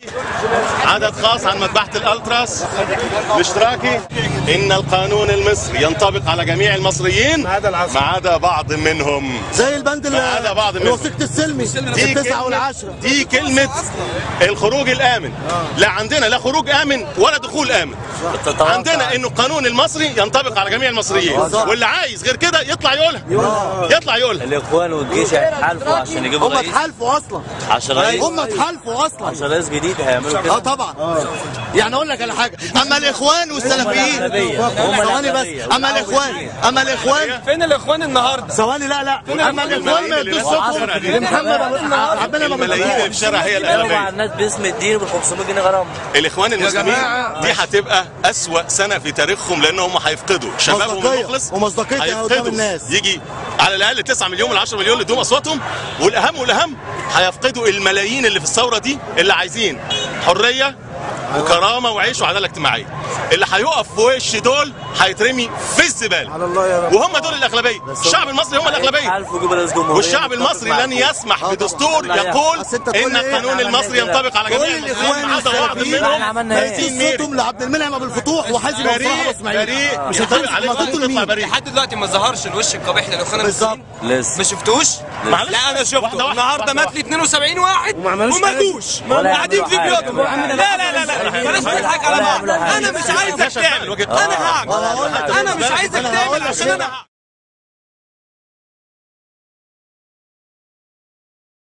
عدد خاص عن مذبحة الألتراس الاشتراكي إن القانون المصري ينطبق على جميع المصريين ما عدا العشرة. ما عدا بعض منهم زي البند ال- ما عدا بعض منهم. الوثيقة السلمي التسعة كلمة- والعشرة دي كلمة الخروج الآمن لا عندنا لا خروج آمن ولا دخول آمن عندنا انه القانون المصري ينطبق على جميع المصريين واللي عايز غير كده يطلع يقولها يطلع يقولها الاخوان والجيش هيتحالفوا عشان يجيبوا هم رئيس اتحالفوا اصلا عشان رئيس هم اتحالفوا اصلا عشان رئيس جديد هيعملوا اه كده طبعا يعني اقول لك على حاجه اما الاخوان والسلفيين الأغلبية. هم ثواني الأغلبية. بس اما الاخوان اما الاخوان فين الاخوان النهارده؟ ثواني لا لا اما الاخوان ما يدوش صوتهم لمحمد أبو- ربنا ما الملايين اللي في بيطلعوش. الشارع هي يضربوا على الأغلبية الناس باسم الدين بال 500 جنيه غرامه الإخوان المسلمين دي هتبقى أسوأ سنة في تاريخهم لأنهم هيفقدوا شبابهم مصداقية. المخلص ومصداقية هيفقدوا. قدام الناس. يجي على الأقل 9 مليون من 10 مليون اللي ادوهم أصواتهم والأهم والأهم هيفقدوا الملايين اللي في الثورة دي اللي عايزين حرية وكرامة وعيش وعدالة اجتماعية اللي هيقف في وش دول هيترمي في الزبالة على الله يا رب وهم دول الأغلبية الشعب المصري هم الأغلبية هيتحالفوا يجيبوا رئيس جمهوريه والشعب المصري لن يسمح بدستور يقول بس أنت تقول ان لي إيه؟ القانون إحنا المصري عملنا ينطبق على كل جميع الاخوان المصريين ما عدا واحد والسلفيين إحنا منهم عملنا إيه؟ ميتين هيدوا ميري صوتهم لعبد المنعم ابو الفتوح وحازم مصطفى بريء اسماعيل بريء مش ينطبق هتدوا عليه ما تدوا قانون يطلع لمين بريء لحد دلوقتي ما ظهرش الوش القبيح للاخوان بالظبط المسلمين لسه ما شفتوش؟ معلش. لا انا واحدة شفته واحدة، النهارده واحدة مات لي 72 واحد وما عملوش وما حاجة. جوش ولا قاعدين في يعملوا بيوتهم حاجة. لا لا لا لا بلاش نضحك على ولا بعض يعملوا حاجة. انا مش عايزك ماشي، تعمل وجهة انا نظر. هعمل ولا يعملوا حاجة. انا مش عايزك أنا هقول تعمل لك عشان انا إيه؟ هعمل